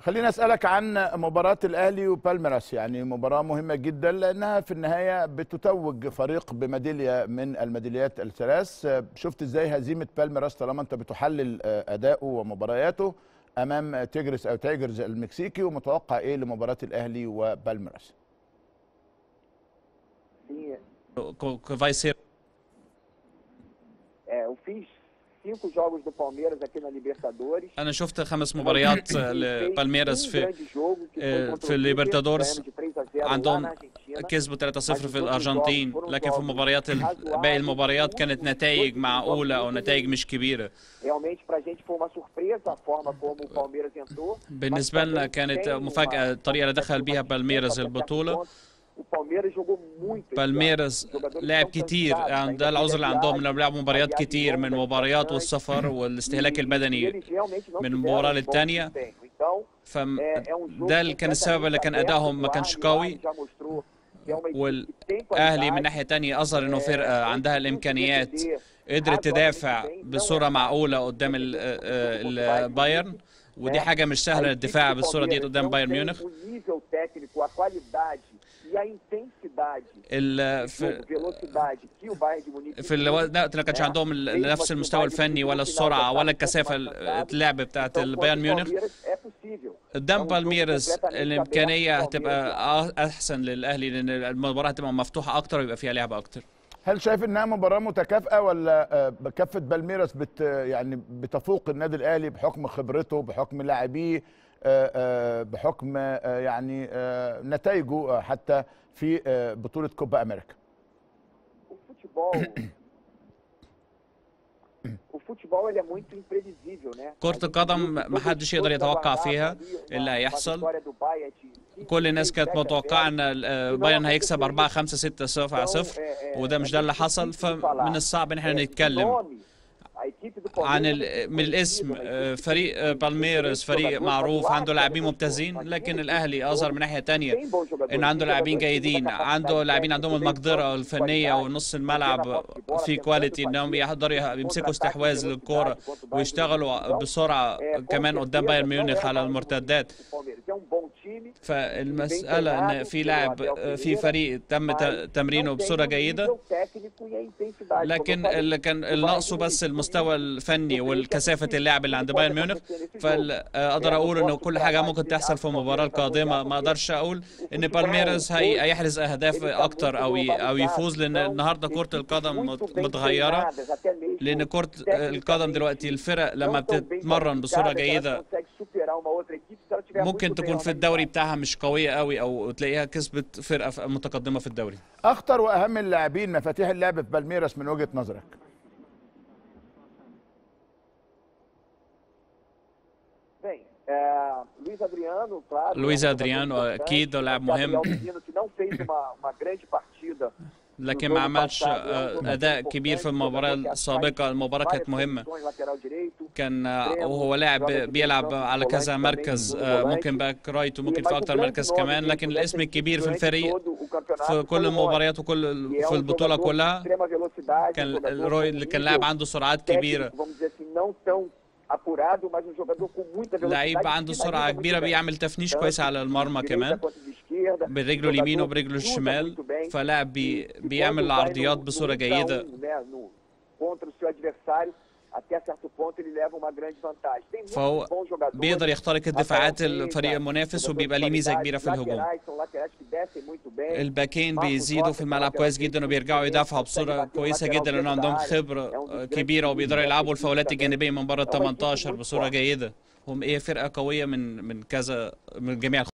خليني اسالك عن مباراه الاهلي وبالميراس يعني مباراه مهمه جدا لانها في النهايه بتتوج فريق بميداليه من الميداليات الثلاث شفت ازاي هزيمه بالميراس طالما انت بتحلل اداؤه ومبارياته امام تيجرس او تايجرز المكسيكي ومتوقع ايه لمباراه الاهلي وبالميراس O que vai ser É, eu fiz cinco jogos do Palmeiras aqui na Libertadores. انا شفت خمس مباريات لبالميراس um في grande jogo que آه، foi contra في o الليبرتادورس River, ganhamos de 3 a 0 lá عندهم na Argentina. كسبوا 3-0 في الارجنتين لكن في المباريات ال- باقي المباريات كانت نتائج معقوله او نتائج مش كبيره Realmente pra gente foi uma surpresa a forma como o Palmeiras entrou. بالنسبه لنا كانت مفاجاه الطريقه اللي دخل بيها بالميراس البطوله O Palmeiras jogou muito. esse بالميراس ano. Os jogadores لعب estão كتير cansados, يعني ainda ده teve العذر اللي a عندهم viagem, انهم لعبوا مباريات a viagem كتير من longa, مباريات importante. والسفر والاستهلاك E البدني eles realmente não من tiveram مباراة um bom للتانية. desempenho. Então, é, é um jogo فده اللي كان السبب اللي كان completamente ادائهم ما aberto. كانش O Arne قوي já mostrou que é uma equipe والأهلي que tem qualidade. من ناحية تانية أظهر إنه فرقة عندها الإمكانيات قدرت razoavelmente تدافع bem. Não بصورة é معقولة قدام ال- آه، البايرن ودي حاجة مش سهلة الدفاع بالصورة دي قدام بايرن ميونخ O nível técnico, a qualidade e a intensidade, ال- jogo, في velocidade que o Bayern de Munique في الوقت ده ما كانش عندهم ال- نفس المستوى الفني ولا السرعة ولا الكثافة اللعب بتاعت Então, البايرن contra o ميونخ Palmeiras é possível. قدام É um jogo بالميرس completamente الإمكانية aberto. هتبقى أ- أحسن للأهلي لأن المباراة هتبقى مفتوحة أكتر ويبقى فيها لعب أكتر هل شايف انها مباراه متكافئه ولا آه، كفه بالميراس بت يعني بتفوق النادي الاهلي بحكم خبرته بحكم لاعبيه آه، آه، بحكم آه، يعني آه، نتائجه آه، حتى في آه، بطوله كوبا امريكا O futebol. o futebol ele é muito imprevisível, né? كرة القدم ما حدش يقدر يتوقع فيها اللي هيحصل كل الناس كانت متوقعة ان ال- بايرن هيكسب 4 5 6 0 0 وده مش ده اللي حصل فمن الصعب ان احنا نتكلم عن ال- من الاسم آه، فريق آه، بالميرس فريق معروف عنده لاعبين ممتازين لكن الاهلي اظهر من ناحيه تانية ان عنده لاعبين جيدين عنده لاعبين عندهم المقدره الفنيه ونص الملعب في كواليتي انهم يقدروا يمسكوا استحواذ للكوره ويشتغلوا بسرعه كمان قدام بايرن ميونخ على المرتدات فالمساله ان في لاعب آه، في فريق تم ت- تمرينه بصوره جيده لكن اللي كان اللي ناقصه بس المستوى الفني والكثافه اللعب اللي عند بايرن ميونخ فاقدر اقول انه كل حاجه ممكن تحصل في المباراه القادمه ما اقدرش اقول ان بالميراس هي هيحرز اهداف اكتر او ي- او يفوز لان النهارده كره القدم مت- متغيره لان كره القدم دلوقتي الفرق لما بتتمرن بصوره جيده ممكن تكون في الدوري بتاعها مش قويه قوي او تلاقيها كسبت فرقه ف- متقدمه في الدوري اخطر واهم اللاعبين مفاتيح اللعب في بالميراس من وجهه نظرك Bem, é, Luiz Adriano, claro. Luiz é um Adriano, jogador importante. أكيد هو لاعب مهم. Gabriel Menino, que não fez uma, uma grande partida. لكن ما عملش آه، اداء كبير في المباراه السابقه المباراه Várias كانت مهمه posições, lateral direito. كان آه، وهو لاعب بيلعب على كذا مركز آه، ممكن باك رايت وممكن في اكتر مركز كمان لكن الاسم الكبير في الفريق في كل المباريات وكل في البطوله كلها كان الروي اللي كان لاعب عنده سرعات كبيره Vamos dizer assim, não tão apurado, mas um jogador com muita velocidade. لعيب عنده سرعه كبيره بيعمل تفنيش كويس على المرمى كمان برجله اليمين وبرجله الشمال فلاعب بي بيعمل العرضيات بصوره جيده contra o seu adversário até certo ponto ele leva uma grande vantagem. Tem muitos فهو bons jogadores. بيقدر يخترق الدفاعات الفريق المنافس وبيبقى ليه ميزه كبيره في الهجوم Laterais são laterais que descem muito bem. الباكين بيزيدوا في الملعب كويس جدا وبيرجعوا يدافعوا بصوره كويسه جدا لان عندهم خبره كبيره وبيقدروا يلعبوا الفاولات الجانبيه من بره ال 18 بصوره جيده هم ايه فرقه قويه من من كذا من جميع